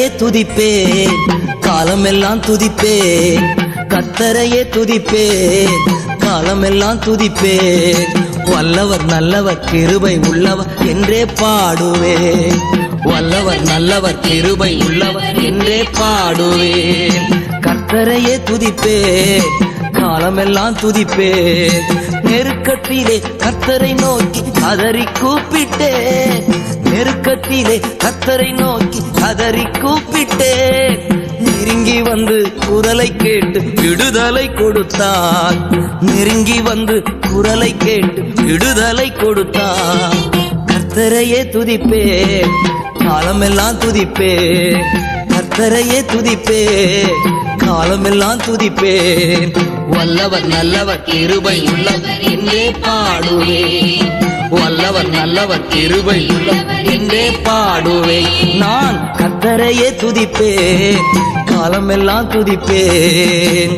கத்தரையே துதிப்பேன் காலமெல்லாம் துதிப்பேன் கத்தரையே துதிப்பேன் காலமெல்லாம் துதிப்பேன் வல்லவர் நல்லவர் கிருபை உள்ளவர் என்றே பாடுவேன் வல்லவர் நல்லவர் கிருபை உள்ளவர் என்றே பாடுவேன் கர்த்தரையே துதிப்பேன் காலமெல்லாம் துதிப்பேன் நெருக்கத்திலே கர்த்தரை நோக்கி கதறி கூப்பிட்டேன் நெருக்கத்திலே கர்த்தரை நோக்கி கதறி கூப்பிட்டேன் நெருங்கி வந்து குரலை கேட்டு விடுதலை கொடுத்தார் நெருங்கி வந்து குரலை கேட்டு விடுதலை கொடுத்தார் கர்த்தரையே துதிப்பேன் காலமெல்லாம் துதிப்பேன் கர்த்தரையே துதிப்பேன் காலமெல்லாம் துதிப்பேன் வல்லவர் நல்லவர் கிருபை உள்ளவர் என்றே பாடுவேன் வல்லவர் நல்லவர் கிருபை உள்ளவர் என்றே பாடுவேன் நான் கர்த்தரையே துதிப்பேன் காலமெல்லாம் துதிப்பேன்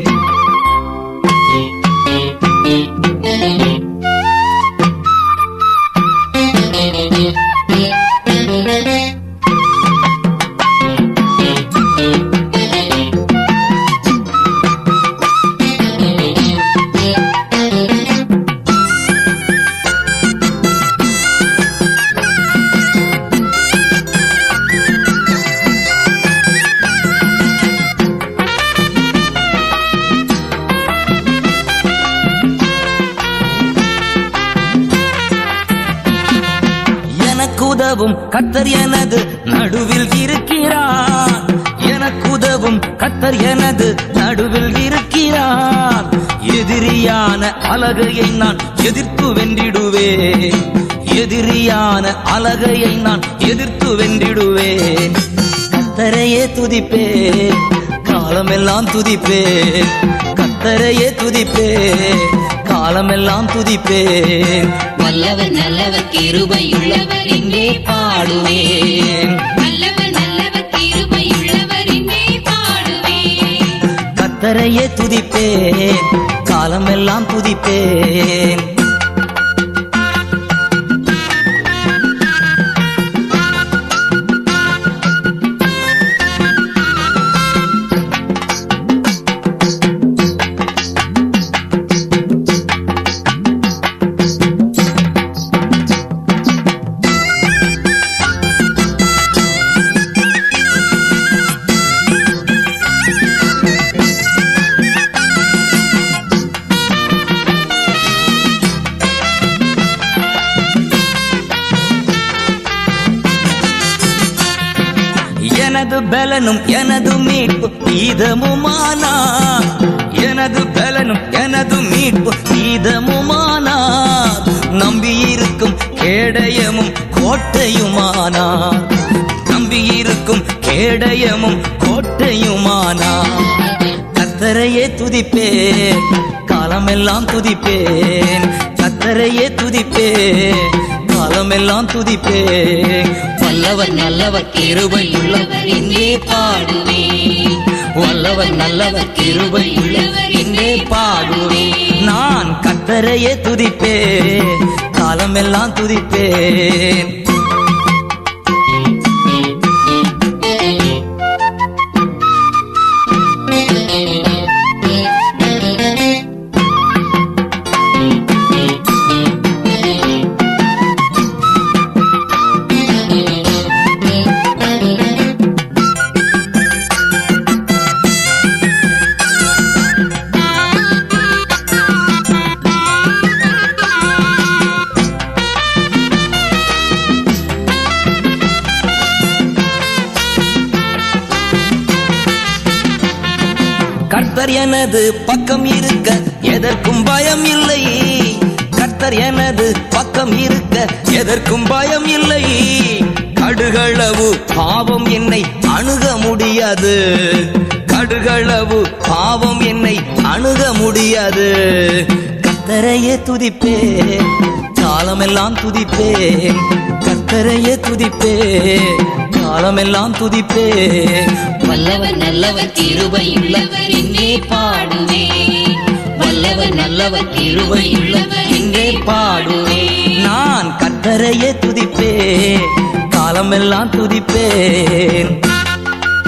எனக்கு உதவும் கத்தர் எனது நடுவில் இருக்கிறார் எனக்கு உதவும் கத்தர் எனது நடுவில் இருக்கிறார் எதிரியான அழகையை நான் எதிர்த்து வென்றிடுவேன் எதிரியான அழகையை நான் எதிர்த்து வென்றிடுவேன் கத்தரையே துதிப்பேன் காலமெல்லாம் துதிப்பேன் கத்தரையே துதிப்பேன் காலமெல்லாம் துதிப்பேன் வல்லவர் நல்லவர் கிருபை உள்ளவர் என்றே பாடுவேன் வல்லவர் நல்லவர் கிருபை உள்ளவர் என்றே பாடுவேன் கத்தரையே துதிப்பேன் காலமெல்லாம் துதிப்பேன் எனது பலனும் எனது மீட்பு கீதமுமானா எனது பலனும் எனது மீட்பு கீதமுமானா நம்பியிருக்கும் கேடயமும் கோட்டையுமானா நம்பியிருக்கும் கேடயமும் கோட்டையுமானா கத்தரையே துதிப்பேன் காலமெல்லாம் துதிப்பேன் கத்தரையே துதிப்பேன் காலமெல்லாம் துதிப்பேன் வல்லவர் நல்லவர் கிருபை உள்ளவர் என்றே பாடுவேன் வல்லவர் நல்லவர் கிருபை உள்ளவர் என்றே பாடுவேன் நான் கத்தரையே துதிப்பேன் காலமெல்லாம் துதிப்பேன் கர்த்தர் எனது பக்கம் இருக்க எதற்கும் பயம் இல்லை கர்த்தர் எனது பக்கம் இருக்க எதற்கும் பயம் இல்லை கடுகளவு பாவம் என்னை அணுக முடியாது கடுகளவு பாவம் என்னை அணுக முடியாது கர்த்தரையே துதிப்பேன் காலமெல்லாம் துதிப்பேன் கர்த்தரையே துதிப்பேன் காலமெல்லாம் துதிப்பேன் வல்லவர் நல்லவர் கிருபை உள்ளவர் என்றே பாடுவேன் வல்லவர் நல்லவர் கிருபை உள்ளவர் என்றே பாடுவேன் நான் கத்தரையே துதிப்பேன் காலமெல்லாம் துதிப்பேன்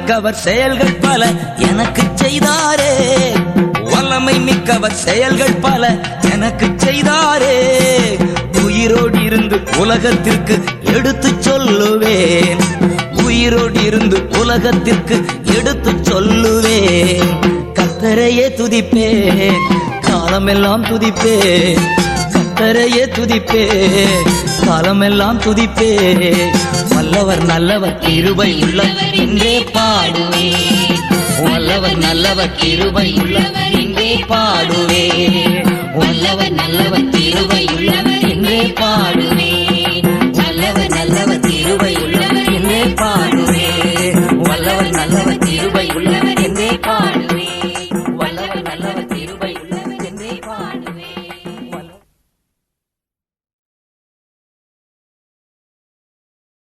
மிக்கவர் செயல்கள் பல எனக்கு செய்தாரே வல்லமை மிக்கவர் செயல்கள் பல எனக்கு செய்தாரே உயிரோடு இருந்து உலகத்திற்கு எடுத்து சொல்லுவேன் உயிரோடு இருந்து உலகத்திற்கு எடுத்து சொல்லுவேன் கத்தரையே துதிப்பேன் காலமெல்லாம் துதிப்பேன் கத்தரையே துதிப்பேன் காலமெல்லாம் துதிப்பேன் வல்லவர் நல்லவர் கிருபை உள்ளவர் என்றே பாடுவேன் வல்லவர் நல்லவர் கிருபை உள்ளவர் என்றே பாடுவேன்